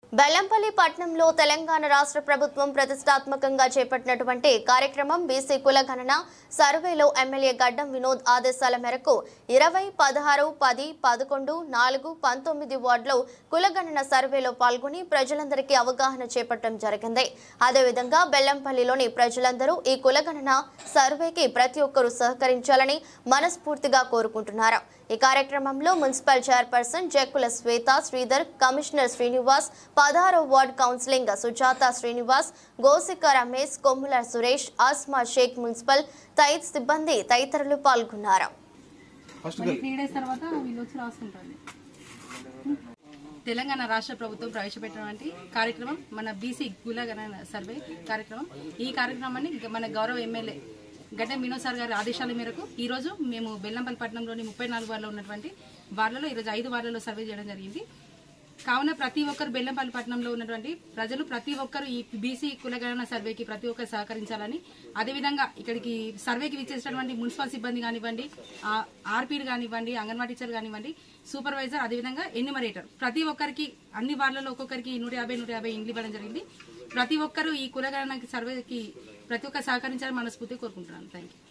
బెల్లంపల్లి పట్నంలో తెలంగాణ రాష్ట్ర ప్రభుత్వం ప్రతిష్టాత్మకంగా చేపట్టినటువంటి కార్యక్రమం బీసీ కులగణన సర్వేలో ఎమ్మెల్యే గడ్డం వినోద్ ఆదేశాల మేరకు ఇరవై పదహారు పది పదకొండు నాలుగు పంతొమ్మిది వార్డులో కులగణన సర్వేలో పాల్గొని ప్రజలందరికీ అవగాహన చేపట్టడం జరిగింది అదేవిధంగా బెల్లంపల్లిలోని ప్రజలందరూ ఈ కులగణన సర్వేకి ప్రతి ఒక్కరూ సహకరించాలని మనస్ఫూర్తిగా కోరుకుంటున్నారు ఈ కార్యక్రమంలో municipal chairperson Jakkula Swetha Sridhar commissioner Srinivas పదహారో ward counselling Sujatha Srinivas Gosika Ramesh Kommula Suresh Asma Sheikh municipal తైద్ సిబ్బంది తదితరులు పాల్గొన్నారు మళ్ళీ త్రీ డేస్ తర్వాత వీళ్ళు వచ్చి రాసుకుంటారు తెలంగాణ రాష్ట్ర ప్రభుత్వం ప్రవేశపెట్టినటువంటి కార్యక్రమం మన బీసీ కులగణన సర్వే కార్యక్రమం ఈ కార్యక్రమాన్ని గ- మన గౌరవ ఎమ్మెల్యే గడ్డం వినోద్ సార్ గారి ఆదేశాల మేరకు ఈ రోజు మేము బెల్లంపల్లి పట్టణంలోని ముప్పై నాలుగు వార్డులో ఉన్నటువంటి వార్డులలో ఈరోజు ఐదు వార్డులలో సర్వే చేయడం జరిగింది కావున ప్రతి ఒక్కరు బెల్లంపల్లి పట్టణంలో ఉన్నటువంటి ప్రజలు ప్రతి ఒక్కరు ఈ బీసీ కులగణన సర్వేకి ప్రతి ఒక్కరు సహకరించాలని అదేవిధంగా ఇక్కడికి సర్వేకి విచ్చేసినటువంటి మున్సిపల్ సిబ్బంది కానివ్వండి ఆర్పీలు కానివ్వండి అంగన్వాడీ టీచర్ కానివ్వండి సూపర్వైజర్ అదేవిధంగా ఎన్యూమరేటర్ ప్రతి ఒక్కరికి అన్ని వార్డులలో ఒక్కొక్కరికి నూట యాభై నూట యాభై ఇండ్లు ఇవ్వడం జరిగింది ప్రతి ఒక్కరు ఈ కులగణన సర్వేకి ప్రతి ఒక్కరు సహకరించాలని మనస్ఫూర్తిగా కోరుకుంటున్నాను థ్యాంక్ యూ